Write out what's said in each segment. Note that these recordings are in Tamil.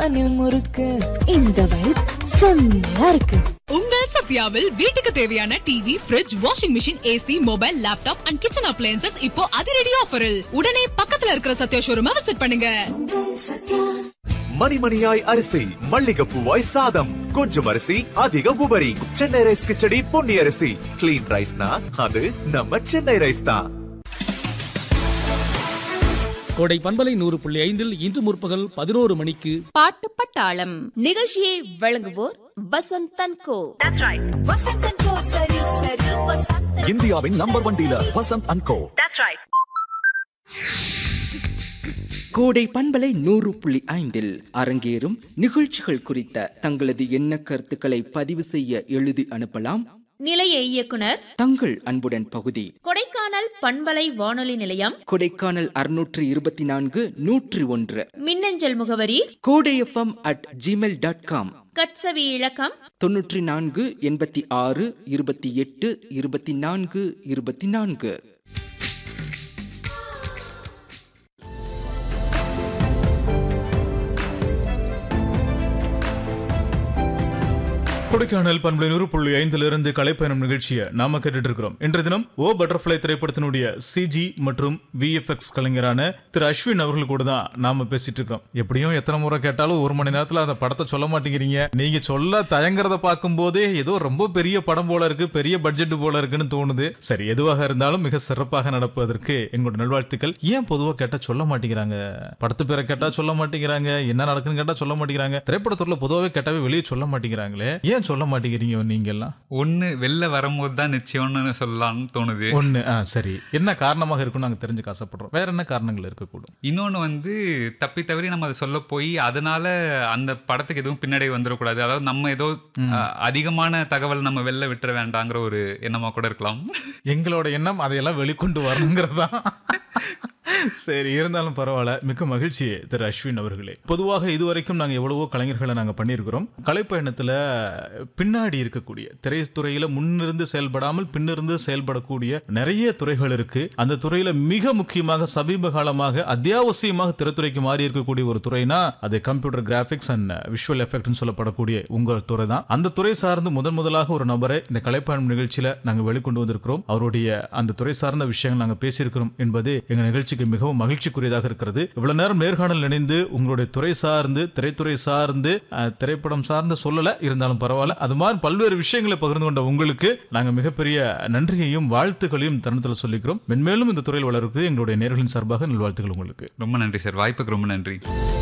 அணில் முறுக்கு இந்த வைப் செம்மையா இருக்கு உங்கள் சத்யாவில் வீட்டுக்கு தேவையான TV fridge washing machine AC mobile laptop and kitchen appliances இப்போ அதிரடி ஆஃபரில் உடனே பக்கத்துல இருக்கிற சத்யா ஷோரூமை விசிட் பண்ணுங்க மணிமணியாய் அரிசி மல்லிகைப்பூவாய் சாதம் கொஞ்சம் அரிசி அதிக உபரி சென்னை ரைஸ் கிச்சடி பொன்னி அரிசி கிளீன் ரைஸ்னா அது நம்ம சென்னை ரைஸ் தான் கோடை பண்பலை நூறு புள்ளி ஐந்தில் இன்று முற்பகல் பதினோரு மணிக்கு பாட்டு பட்டாளம் நிகழ்ச்சியை வழங்குவோர் வசந்த் தன்கோ இந்தியாவின் number one dealer Vasanth and co Kodai பண்பலை நூறு புள்ளி ஐந்தில் அரங்கேறும் நிகழ்ச்சிகள் குறித்த தங்களது எண்ண கருத்துக்களை பதிவு செய்ய எழுதி அனுப்பலாம் நிலைய இயக்குனர் தங்கள் அன்புடன் பகுதி கொடைக்கானல் பண்பலை வானொலி நிலையம் கொடைக்கானல் அறுநூற்று இருபத்தி நான்கு நூற்றி ஒன்று மின்னஞ்சல் முகவரி Kodai FM at Gmail dot com கட்சவி இலக்கம் தொன்னூற்றி நான்கு எண்பத்தி ஆறு இருபத்தி எட்டு இருபத்தி நான்கு இருபத்தி நான்கு கொடைக்கானல் பண்பலை நூறு புள்ளி ஐந்திலிருந்து கலைப்பயணம் நிகழ்ச்சியை நாம கேட்டுட்டு இருக்கிறோம் இன்றைய தினம் ஓ பட்டர்ஃபிளை திரைப்படத்தினுடைய சிஜி மற்றும் விஎஃப்எக்ஸ் கலைஞரான திரு அஸ்வின் அவர்கள் கூட தான் நாம பேசிட்டு இருக்கிறோம் எப்படியும் எத்தனை முறை கேட்டாலும் ஒரு மணி நேரத்துல அந்த படத்தை சொல்ல மாட்டேங்கிறீங்க நீங்க சொல்ல தயங்குறத பார்க்கும் போதே ஏதோ ரொம்ப பெரிய படம் போல இருக்கு பெரிய பட்ஜெட் போல இருக்குன்னு தோணுது சரி எதுவாக இருந்தாலும் மிக சிறப்பாக நடப்பதற்கு எங்களோட நல்வாழ்த்துக்கள் ஏன் பொதுவா கேட்டா சொல்ல மாட்டேங்கிறாங்க படத்து பேரை கேட்டா சொல்ல மாட்டேங்கிறாங்க என்ன நடக்குன்னு கேட்டா சொல்ல மாட்டேங்கிறாங்க திரைப்படத்துறையில பொதுவாகவே கேட்டாவே வெளியே சொல்ல மாட்டேங்கிறாங்களே ஏன் சொல்ல மாட்டேங்கிறீங்க நீங்க எல்லாம் ஒண்ணு வெளில வரும்போது தான் நிச்சயம்னு சொல்லலாம்னு தோணுது ஒண்ணு ஆ சரி என்ன காரணமாக இருக்கும்னு நாங்க தெரிஞ்சுக்க ஆசைப்படுறோம் வேற என்ன காரணங்கள் இருக்கக்கூடும் இன்னொன்று வந்து தப்பி தவறி நம்ம அதை சொல்ல போய் அதனால அந்த படத்துக்கு எதுவும் பின்னாடி வந்துடக்கூடாது அதாவது நம்ம ஏதோ அஹ், அதிகமான தகவல் நம்ம வெளில விட்டுற வேண்டாங்கிற ஒரு எண்ணமா கூட இருக்கலாம் எங்களோட எண்ணம் அதையெல்லாம் வெளிக்கொண்டு வரணுங்கிறதா சரி இருந்தாலும் பரவாயில்ல மிக்க மகிழ்ச்சி திரு அஸ்வின் அவர்களே பொதுவாக இதுவரைக்கும் நாங்க எவ்வளவோ கலைஞர்களை நாங்க பண்ணியிருக்கிறோம் கலைப்பயணத்துல பின்னாடி இருக்கக்கூடிய திரைத்துறையில முன்னிருந்து செயல்படாமல் பின்னிருந்து செயல்படக்கூடிய நிறைய துறைகள் இருக்கு அந்த துறையில மிக முக்கியமாக சமீப காலமாக அத்தியாவசியமாக திரைத்துறைக்கு மாறி இருக்கக்கூடிய ஒரு துறைனா அது கம்ப்யூட்டர் கிராபிக்ஸ் அண்ட் விஷுவல் எஃபெக்ட்னு சொல்லப்படக்கூடிய உங்க துறை தான் அந்த துறை சார்ந்து முதன் முதலாக ஒரு நபரை இந்த கலைப்பயணம் நிகழ்ச்சியில நாங்க வெளிக்கொண்டு வந்திருக்கிறோம் அவருடைய அந்த துறை சார்ந்த விஷயங்கள் நாங்க பேசியிருக்கிறோம் என்பது எங்க நிகழ்ச்சிக்கு மிகவும் மகிழ்ச்சிக்குரியதாக இருக்கிறது இவ்வளவு நேரம் நேர்காணல் இணைந்து உங்களுடைய துறை சார்ந்து திரைத்துறை சார்ந்து அஹ், திரைப்படம் சார்ந்து சொல்லல இருந்தாலும் பரவாயில்ல அது மாதிரி பல்வேறு விஷயங்களை பகிர்ந்து கொண்ட உங்களுக்கு நாங்க மிகப்பெரிய நன்றியையும் வாழ்த்துக்களையும் தருணத்தில் சொல்லிக்கிறோம் மென்மேலும் இந்த துறையில் வளர்க்கு எங்களுடைய நேர்களின் சார்பாக நல்வாழ்த்துக்கள் உங்களுக்கு ரொம்ப நன்றி சார் வாய்ப்புக்கு ரொம்ப நன்றி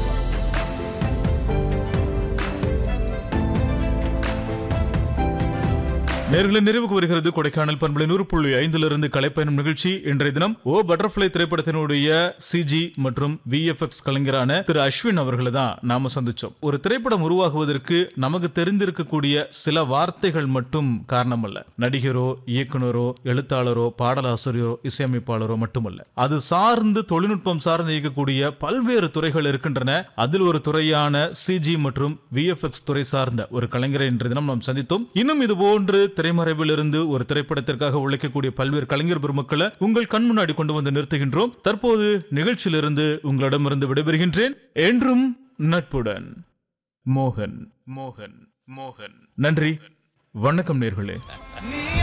நேர்களை நிறைவுக்கு வருகிறது கொடைக்கானல் பண்பலை நூறு புள்ளி ஐந்திலிருந்து கலைப்பயணம் நிகழ்ச்சி இன்றைய தினம் ஓ பட்டர்ஃபிளை திரைப்படத்தினுடைய சிஜி மற்றும் விஎஃப்எக்ஸ் கலைஞரான திரு அஸ்வின் அவர்களை தான் நாம சந்திச்சோம் ஒரு திரைப்படம் உருவாகுவதற்கு நமக்கு தெரிந்திருக்கக்கூடிய சில வார்த்தைகள் மட்டும் காரணமல்ல நடிகரோ இயக்குனரோ எழுத்தாளரோ பாடலாசிரியரோ இசையமைப்பாளரோ மட்டுமல்ல அது சார்ந்து தொழில்நுட்பம் சார்ந்து இயக்கக்கூடிய பல்வேறு துறைகள் இருக்கின்றன அதில் ஒரு துறையான சிஜி மற்றும் விஎஃப்எக்ஸ் துறை சார்ந்த ஒரு கலைஞரை இன்றைய தினம் நாம் சந்தித்தோம் இன்னும் இது போன்று திரைமறைவில் இருந்து ஒரு திரைப்படத்திற்காக உழைக்கக்கூடிய பல்வேறு கலைஞர் பெருமக்களை உங்கள் கண் முன்னாடி கொண்டு வந்து நிறுத்துகின்றோம் தற்போது நிகழ்ச்சியிலிருந்து உங்களிடமிருந்து விடைபெறுகின்றேன் என்றும் நட்புடன் மோகன் மோகன் மோகன் நன்றி வணக்கம் நேர்களே